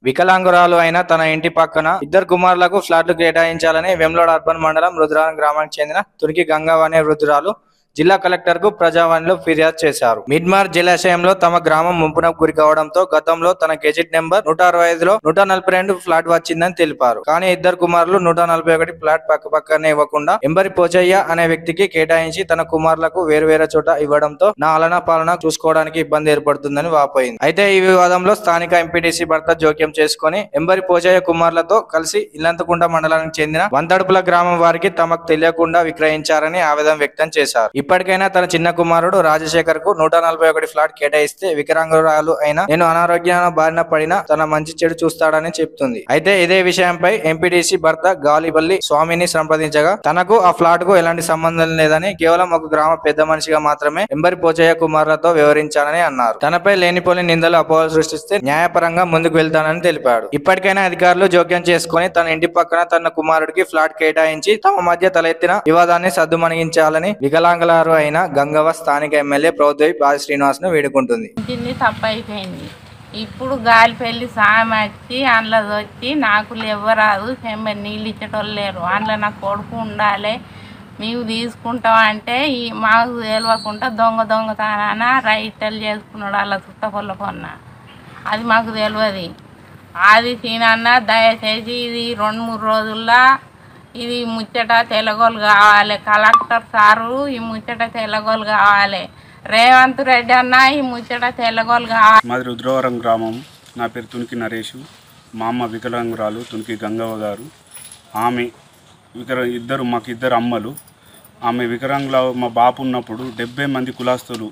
వికలాంగురాలు అయిన తన ఇంటి పక్కన ఇద్దరు కుమారులకు ఫ్లాట్లు కేటాయించాలని వెమ్లోడ్ అర్బన్ మండలం రుద్రారం గ్రామానికి చెందిన తురికి గంగవ్వ అనే వృద్ధురాలు జిల్లా కలెక్టర్ కు ప్రజావాణిలో ఫిర్యాదు చేశారు మిడ్మార్ జలాశయంలో తమ గ్రామం ముంపునకు గురి కావడంతో గతంలో తన గెజిట్ నెంబర్ నూట అరవై ఐదులో నూట నలభై రెండు ఫ్లాట్ వచ్చిందని తెలిపారు కానీ ఇద్దరు కుమారులు నూట నలభై ఒకటి ఫ్లాట్ పక్క పక్కనే ఇవ్వకుండా ఎంబరి పోచయ్య అనే వ్యక్తికి కేటాయించి తన కుమారులకు వేరు వేరే చోట ఇవ్వడంతో నా అలనా పాలన చూసుకోవడానికి ఇబ్బంది ఏర్పడుతుందని వాపోయింది అయితే ఈ వివాదంలో స్థానిక ఎంపీటీసీ భర్త జోక్యం చేసుకుని ఎంబరి పోచయ్య కుమారులతో కలిసి ఇల్లంతకుంట మండలానికి చెందిన వంతడుపుల గ్రామం వారికి తమకు తెలియకుండా విక్రయించారని ఆవేదన వ్యక్తం చేశారు ఇప్పటికైనా తన చిన్న కుమారుడు రాజశేఖర్ కు నూట నలభై ఒకటి ఫ్లాట్ కేటాయిస్తే వికరాంగురాలు అయిన నేను అనారోగ్య బారిన పడిన తన మంచి చెడు చూస్తాడని చెప్తుంది అయితే ఇదే విషయంపై ఎంపీటీసీ భర్త గాలిపల్లి స్వామిని సంప్రదించగా తనకు ఆ ఫ్లాట్ కు ఎలాంటి సంబంధం లేదని కేవలం ఒక గ్రామ పెద్ద మనిషిగా మాత్రమే ఎంబరి పోచయ్య కుమారులతో వివరించానని అన్నారు తనపై లేనిపోని నిందలు అపోహలు సృష్టిస్తే న్యాయపరంగా ముందుకు వెళ్తానని తెలిపాడు ఇప్పటికైనా అధికారులు జోక్యం చేసుకుని తన ఇంటి పక్కన తన కుమారుడికి ఫ్లాట్ కేటాయించి తమ మధ్య తలెత్తిన వివాదాన్ని సద్దుమణిగించాలని వికలాంగులారు అయిన గంగవ స్థానిక ఎమ్మెల్యే ప్రభుత్వ బాజ శ్రీనివాస్ ను వేడుకుంటుంది ఇంటిని తప్పు అయిపోయింది ఇప్పుడు గాలి పెళ్లి సామె వచ్చి అందులో వచ్చి నాకు ఇవ్వరాదు చెంబ నీళ్ళు ఇచ్చేటోళ్ళు లేరు అందులో నా కొడుకు ఉండాలి మేము తీసుకుంటాం అంటే ఈ మాకు తెలియకుండా దొంగ దొంగతనాన రైటల్ చేసుకున్నాడు అలా చుట్టపొల్ల కొన్న అది మాకు తెలియదు అది సీనన్న దయచేసి ఇది రెండు మూడు రోజుల్లో ఇది ముచ్చట తెలగోలు కావాలి కలెక్టర్ సారు ఈ ముచ్చట తెలగోలు కావాలి రేవంత్ రెడ్డి అన్న ఈ ముచ్చట తెలగోలు కావాలి మాది రుద్రవరం గ్రామం నా పేరు తునికి నరేష్ మా అమ్మ వికలాంగురాలు తునికి గంగవ్వ గారు ఆమె వికర ఇద్దరు మాకు ఇద్దరు అమ్మలు ఆమె వికలాంగుల మా బాపు ఉన్నప్పుడు డెబ్బై మంది కులాస్తులు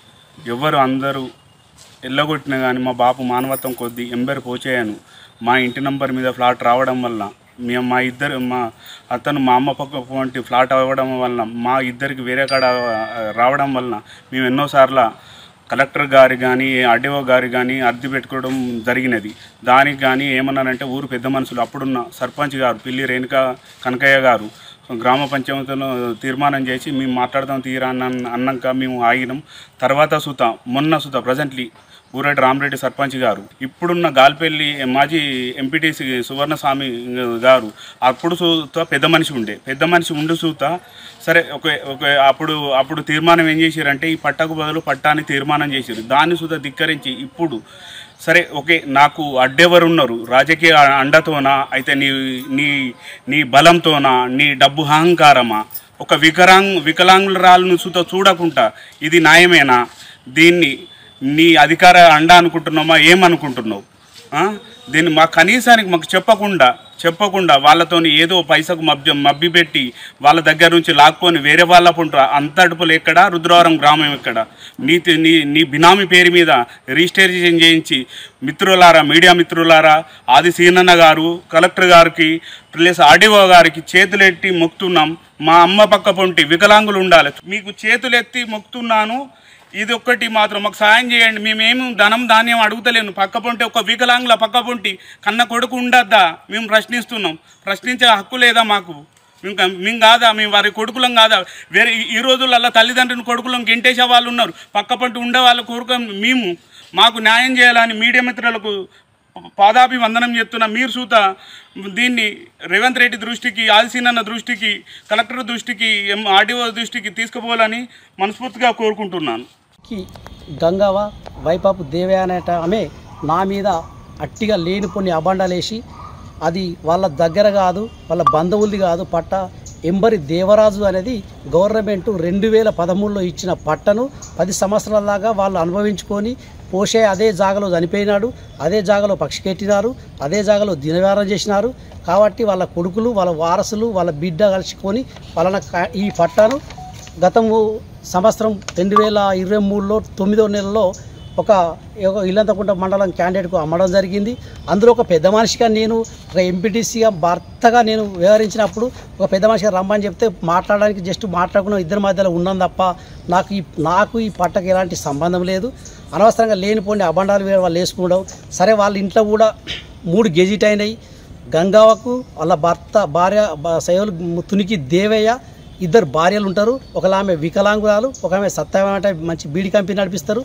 ఎవరు అందరూ ఎల్లగొట్టినా కానీ మా బాపు మానవత్వం కొద్దీ ఎంబెర్ పోచేయను మా ఇంటి నంబర్ మీద ఫ్లాట్ రావడం వల్ల మేము మా ఇద్దరు మా అతను మా అమ్మ పక్క వంటి ఫ్లాట్ అవ్వడం వల్ల మా ఇద్దరికి వేరే కాడ ఆ, రావడం వలన మేము ఎన్నోసార్లు కలెక్టర్ గారి కానీ ఆర్డీఓ గారి కానీ అర్జీ పెట్టుకోవడం జరిగినది దానికి కానీ ఏమన్నారంటే ఊరు పెద్ద మనుషులు అప్పుడున్న సర్పంచ్ గారు పిల్లి రేణుక కనకయ్య గారు గ్రామ పంచాయతీలో తీర్మానం చేసి మేము మాట్లాడదాం తీరా అన్న అన్నాక మేము ఆగినాం తర్వాత సుత మొన్న సుత ప్రజెంట్లీ ఊరెడ్డి రామరెడ్డి సర్పంచ్ గారు ఇప్పుడున్న గాల్పల్లి మాజీ ఎంపీటీసీ సువర్ణస్వామి గారు అప్పుడు సూత పెద్ద మనిషి ఉండే పెద్ద మనిషి ఉండి సూత సరే ఒక ఒక అప్పుడు అప్పుడు తీర్మానం ఏం చేశారంటే ఈ పట్టకు బదులు పట్టాని తీర్మానం చేశారు దాన్ని సుత ధిక్కరించి ఇప్పుడు సరే ఓకే నాకు అడ్డెవరు ఉన్నారు రాజకీయ అండతోనా అయితే నీ నీ నీ బలంతోనా నీ డబ్బు అహంకారమా ఒక వికలాంగ్ వికలాంగురాలను సుత చూడకుండా ఇది న్యాయమేనా దీన్ని నీ అధికార అండ అనుకుంటున్నామా ఏమనుకుంటున్నావు ఆ? దీన్ని మా కనీసానికి మాకు చెప్పకుండా చెప్పకుండా వాళ్ళతోని ఏదో పైసకు మభ్య మబ్బి పెట్టి వాళ్ళ దగ్గర నుంచి లాక్కొని వేరే వాళ్ళ పుంట అంతడుపులు ఎక్కడ రుద్రవరం గ్రామం ఎక్కడ నీ తి- నీ నీ బినామీ పేరు మీద రిజిస్ట్రేషన్ చేయించి మిత్రులారా మీడియా మిత్రులారా ఆది సీనన్న గారు కలెక్టర్ గారికి ప్లస్ ఆర్డీఓ గారికి చేతులెట్టి మొక్కుతున్నాం మా అమ్మ పక్క పొంటి వికలాంగులు ఉండాలి మీకు చేతులెత్తి మొక్కుతున్నాను ఇది ఒక్కటి మాత్రం మాకు సాయం చేయండి మేమేమి ధనం ధాన్యం అడుగుతలేను పక్క పొంటి ఒక వికలాంగుల పక్క పొంటి కన్న కొడుకు ఉండద్దా మేము ప్రశ్నిస్తున్నాం ప్రశ్నించే హక్కు లేదా మాకు మేము కా- మేము కాదా మేము వారి కొడుకులం కాదా వేరే ఈ- ఈ రోజులలో తల్లిదండ్రుని కొడుకులం గెంటేసే వాళ్ళు ఉన్నారు పక్క పొంటి ఉండే వాళ్ళ కోరుక మేము మాకు న్యాయం చేయాలని మీడియా మిత్రులకు పాదాభి వందనం చేస్తున్న మీరు సూత దీన్ని రేవంత్ రెడ్డి దృష్టికి ఆదిసీనన్న దృష్టికి కలెక్టర్ దృష్టికి ఎం ఆర్డీఓ దృష్టికి తీసుకుపోవాలని మనస్ఫూర్తిగా కోరుకుంటున్నాను కి గంగవ వైపాపు దేవే అనేట ఆమె నా మీద అట్టిగా లేని కొన్ని అబండాలేసి అది వాళ్ళ దగ్గర కాదు వాళ్ళ బంధువులది కాదు పట్ట ఎంబరి దేవరాజు అనేది గవర్నమెంట్ రెండు వేల పదమూడులో ఇచ్చిన పట్టను పది సంవత్సరాల దాకా వాళ్ళు అనుభవించుకొని పోషే అదే జాగలో చనిపోయినాడు అదే జాగలో పక్షికెట్టినారు అదే జాగలో దినవారం చేసినారు కాబట్టి వాళ్ళ కొడుకులు వాళ్ళ వారసులు వాళ్ళ బిడ్డ కలుసుకొని వాళ్ళ ఈ పట్టను గతము సంవత్సరం రెండు వేల ఇరవై మూడులో తొమ్మిదో నెలలో ఒక ఒక ఇల్లంతకుంట మండలం క్యాండిడేట్కు అమ్మడం జరిగింది అందులో ఒక పెద్ద మనిషిగా నేను ఒక ఎంపీటీసీగా భర్తగా నేను వ్యవహరించినప్పుడు ఒక పెద్ద మనిషిగా రమ్మని చెప్తే మాట్లాడడానికి జస్ట్ మాట్లాడుకున్న ఇద్దరి మధ్యలో ఉన్నాం తప్ప నాకు ఈ నాకు ఈ పట్టకు ఎలాంటి సంబంధం లేదు అనవసరంగా లేనిపోండి అబండాలు వేరే వాళ్ళు వేసుకోవడం సరే వాళ్ళ ఇంట్లో కూడా మూడు గెజిట్ అయినాయి గంగావకు వాళ్ళ భర్త భార్య బ- సయోలు తునికి దేవయ్య ఇద్దరు భార్యలు ఉంటారు ఒకళ్ళు ఆమె వికలాంగురాలు ఒక ఆమె సత్యమైన మంచి బీడి కంపెనీ నడిపిస్తారు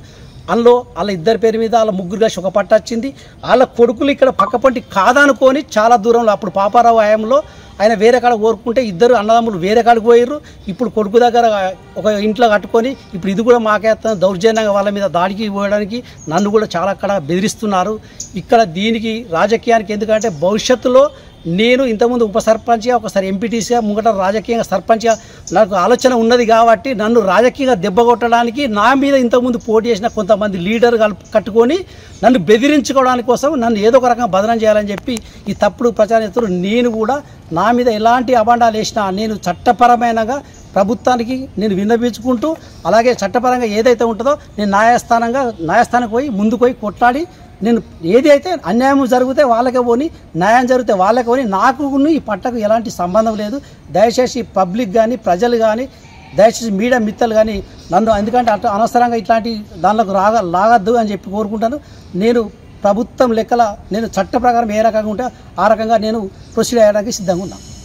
అందులో వాళ్ళ ఇద్దరి పేరు మీద వాళ్ళ ముగ్గురు కలిసి ఒక పట్ట వచ్చింది వాళ్ళ కొడుకులు ఇక్కడ పక్కపంటి కాదనుకొని చాలా దూరంలో అప్పుడు పాపారావు హయాంలో ఆయన వేరే కాడ కోరుకుంటే ఇద్దరు అన్నదమ్ములు వేరే కాడికి పోయారు ఇప్పుడు కొడుకు దగ్గర ఒక ఇంట్లో కట్టుకొని ఇప్పుడు ఇది కూడా మాకేస్తాను దౌర్జన్యంగా వాళ్ళ మీద దాడికి పోయడానికి నన్ను కూడా చాలా అక్కడ బెదిరిస్తున్నారు ఇక్కడ దీనికి రాజకీయానికి ఎందుకంటే భవిష్యత్తులో నేను ఇంతకుముందు ఉప సర్పంచ్గా ఒకసారి ఎంపీటీసీగా ముంగట రాజకీయంగా సర్పంచ్గా నాకు ఆలోచన ఉన్నది కాబట్టి నన్ను రాజకీయంగా దెబ్బ కొట్టడానికి నా మీద ఇంతకుముందు పోటీ చేసిన కొంతమంది లీడర్ కలుపు కట్టుకొని నన్ను బెదిరించుకోవడానికి కోసం నన్ను ఏదో ఒక రకంగా బదనం చేయాలని చెప్పి ఈ తప్పుడు ప్రచారం చేస్తారు నేను కూడా నా మీద ఎలాంటి అభాండాలు వేసినా నేను చట్టపరమైనగా ప్రభుత్వానికి నేను విన్నపించుకుంటూ అలాగే చట్టపరంగా ఏదైతే ఉంటుందో నేను న్యాయస్థానంగా న్యాయస్థానానికి పోయి ముందుకు పోయి కొట్లాడి నేను ఏది అయితే అన్యాయం జరిగితే వాళ్ళకే పోని న్యాయం జరిగితే వాళ్ళకే పోని నాకు ఈ పట్టకు ఎలాంటి సంబంధం లేదు దయచేసి పబ్లిక్ కానీ ప్రజలు కానీ దయచేసి మీడియా మిత్తలు కానీ నన్ను ఎందుకంటే అట్లా అనవసరంగా ఇట్లాంటి దానిలోకి రాగ లాగద్దు అని చెప్పి కోరుకుంటాను నేను ప్రభుత్వం లెక్కల నేను చట్ట ప్రకారం ఏ రకంగా ఉంటే ఆ రకంగా నేను ప్రొసీడ్ అయ్యడానికి సిద్ధంగా ఉన్నాను